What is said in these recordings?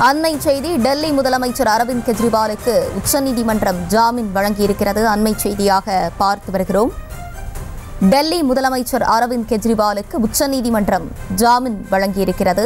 அண்மை செய்தி டெல்லி முதலமைச்சர் அரவிந்த் கெஜ்ரிவாலுக்கு உச்சநீதிமன்றம் ஜாமீன் வழங்கியிருக்கிறது அண்மை செய்தியாக பார்த்து வருகிறோம் டெல்லி முதலமைச்சர் அரவிந்த் கெஜ்ரிவாலுக்கு உச்சநீதிமன்றம் ஜாமீன் வழங்கியிருக்கிறது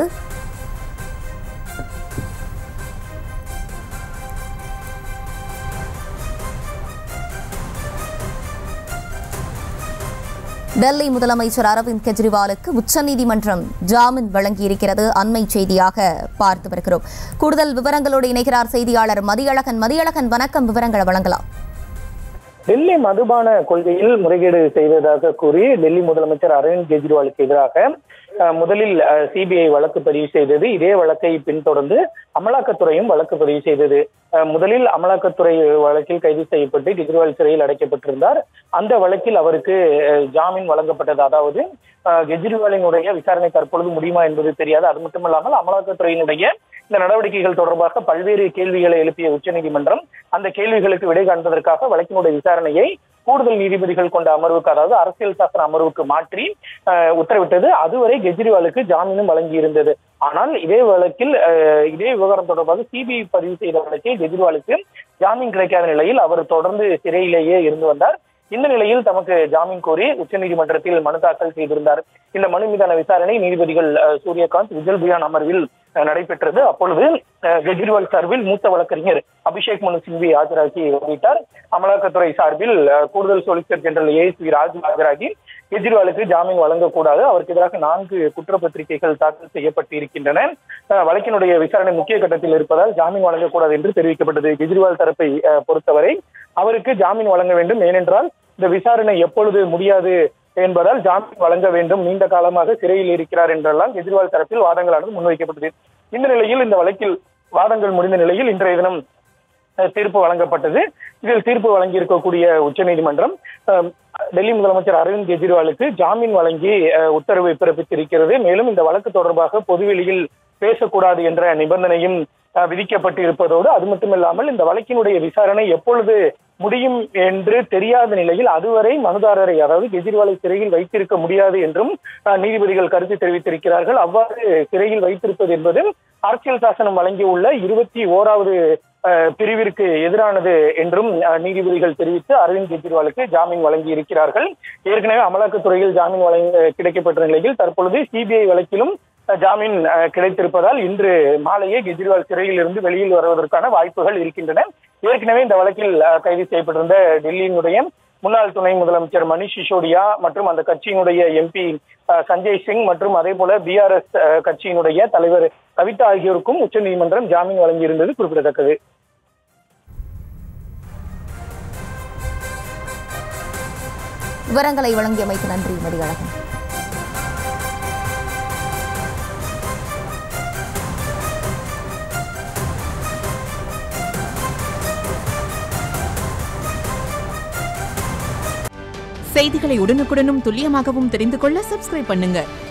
டெல்லி முதலமைச்சர் அரவிந்த் கெஜ்ரிவாலுக்கு உச்சநீதிமன்றம் ஜாமீன் வழங்கியிருக்கிறது அண்மை செய்தியாக பார்த்து வருகிறோம் கூடுதல் விவரங்களோடு இணைகிறார் செய்தியாளர் மதியழகன் மதியழகன் வணக்கம் விவரங்களை வழங்கலாம் டெல்லி மதுபான கொள்கையில் முறைகேடு செய்ததாக கூறி டெல்லி முதலமைச்சர் அரவிந்த் கெஜ்ரிவாலுக்கு எதிராக அஹ், முதலில் சிபிஐ வழக்கு பதிவு செய்தது இதே வழக்கை பின்தொடர்ந்து அமலாக்கத்துறையும் வழக்கு பதிவு செய்தது அஹ், முதலில் அமலாக்கத்துறை வழக்கில் கைது செய்யப்பட்டு கெஜ்ரிவால் சிறையில் அடைக்கப்பட்டிருந்தார் அந்த வழக்கில் அவருக்கு அஹ், ஜாமீன் வழங்கப்பட்டது அதாவது அஹ், கெஜ்ரிவாலினுடைய விசாரணை தற்பொழுது முடியுமா என்பது தெரியாது அது மட்டுமல்லாமல் அமலாக்கத்துறையினுடைய இந்த நடவடிக்கைகள் தொடர்பாக பல்வேறு கேள்விகளை எழுப்பிய உச்சநீதிமன்றம் அந்த கேள்விகளுக்கு விடை காண்பதற்காக வழக்கினுடைய விசாரணையை கூடுதல் நீதிபதிகள் கொண்ட அமர்வுக்கு அதாவது அரசியல் சாசன அமர்வுக்கு மாற்றி அஹ், உத்தரவிட்டது அதுவரை கெஜ்ரிவாலுக்கு ஜாமீனும் வழங்கியிருந்தது ஆனால் இதே வழக்கில் அஹ், இதே விவகாரம் தொடர்பாக சிபிஐ பதிவு செய்த வழக்கில் கெஜ்ரிவாலுக்கு ஜாமீன் கிடைக்காத நிலையில் அவர் தொடர்ந்து சிறையிலேயே இருந்து வந்தார் இந்த நிலையில் தமக்கு ஜாமீன் கோரி உச்சநீதிமன்றத்தில் மனு தாக்கல் செய்திருந்தார் இந்த மனு மீதான விசாரணை நீதிபதிகள் அஹ், சூரியகாந்த் விஜல் புயான் அமர்வில் அஹ், நடைபெற்றது அப்பொழுது அஹ், கெஜ்ரிவால் சார்பில் மூத்த வழக்கறிஞர் அபிஷேக் மனு சிங்வி ஆஜராகி வாதிட்டார் அமலாக்கத்துறை சார்பில் அஹ், கூடுதல் solicitor general A V Raj ஆஜராகி கெஜ்ரிவாலுக்கு ஜாமீன் வழங்கக்கூடாது அவருக்கு எதிராக நான்கு குற்றப்பத்திரிகைகள் தாக்கல் செய்யப்பட்டு இருக்கின்றன அஹ், வழக்கினுடைய விசாரணை முக்கிய கட்டத்தில் இருப்பதால் ஜாமீன் வழங்கக்கூடாது என்று தெரிவிக்கப்பட்டது கெஜ்ரிவால் தரப்பை அஹ், பொறுத்தவரை அவருக்கு ஜாமீன் வழங்க வேண்டும் ஏனென்றால் இந்த விசாரணை எப்பொழுது முடியாது என்பதால் ஜாமீன் வழங்க வேண்டும் நீண்ட காலமாக சிறையில் இருக்கிறார் என்றெல்லாம் கெஜ்ரிவால் தரப்பில் வாதங்களானது முன்வைக்கப்பட்டது இந்த நிலையில் இந்த வழக்கில் வாதங்கள் முடிந்த நிலையில் இன்றைய தினம் அஹ், தீர்ப்பு வழங்கப்பட்டது இதில் தீர்ப்பு வழங்கி இருக்கக்கூடிய உச்சநீதிமன்றம் அஹ், டெல்லி முதலமைச்சர் அரவிந்த் கெஜ்ரிவாலுக்கு ஜாமீன் வழங்கி அஹ், உத்தரவை பிறப்பித்திருக்கிறது மேலும் இந்த வழக்கு தொடர்பாக பொதுவெளியில் பேசக்கூடாது என்ற நிபந்தனையும் அஹ், விதிக்கப்பட்டு இருப்பதோடு அது மட்டுமில்லாமல் இந்த வழக்கினுடைய விசாரணை எப்பொழுது முடியும் என்று தெரியாத நிலையில் அதுவரை மனுதாரரை அதாவது கெஜ்ரிவாலை சிறையில் வைத்திருக்க முடியாது என்றும் அஹ், நீதிபதிகள் கருத்து தெரிவித்திருக்கிறார்கள் அவ்வாறு சிறையில் வைத்திருப்பது என்பது அரசியல் சாசனம் வழங்கியுள்ள இருபத்தி ஓராவது அஹ், பிரிவிற்கு எதிரானது என்றும் அஹ், நீதிபதிகள் தெரிவித்து அரவிந்த் கெஜ்ரிவாலுக்கு ஜாமீன் வழங்கி இருக்கிறார்கள் ஏற்கனவே அமலாக்கத்துறையில் ஜாமீன் வழங்க கிடைக்கப்பட்ட நிலையில் தற்பொழுது சிபிஐ வழக்கிலும் அஹ், ஜாமீன் அஹ், கிடைத்திருப்பதால் இன்று மாலையே கெஜ்ரிவால் சிறையில் இருந்து வெளியில் வருவதற்கான வாய்ப்புகள் இருக்கின்றன ஏற்கனவே இந்த வழக்கில் அஹ், கைது செய்யப்பட்டிருந்த டெல்லியினுடைய முன்னாள் துணை முதலமைச்சர் மணிஷ் சிசோடியா மற்றும் அந்த கட்சியினுடைய எம்பி சஞ்சய் சிங் மற்றும் அதே போல பிஆர்எஸ் கட்சியினுடைய தலைவர் கவிதா ஆகியோருக்கும் உச்சநீதிமன்றம் ஜாமீன் வழங்கியிருந்தது குறிப்பிடத்தக்கது விவரங்களை வழங்கியமைக்கு நன்றி மதியழகன் செய்திகளை உடனுக்குடனும் துல்லியமாகவும் தெரிந்து கொள்ள சப்ஸ்கிரைப் பண்ணுங்க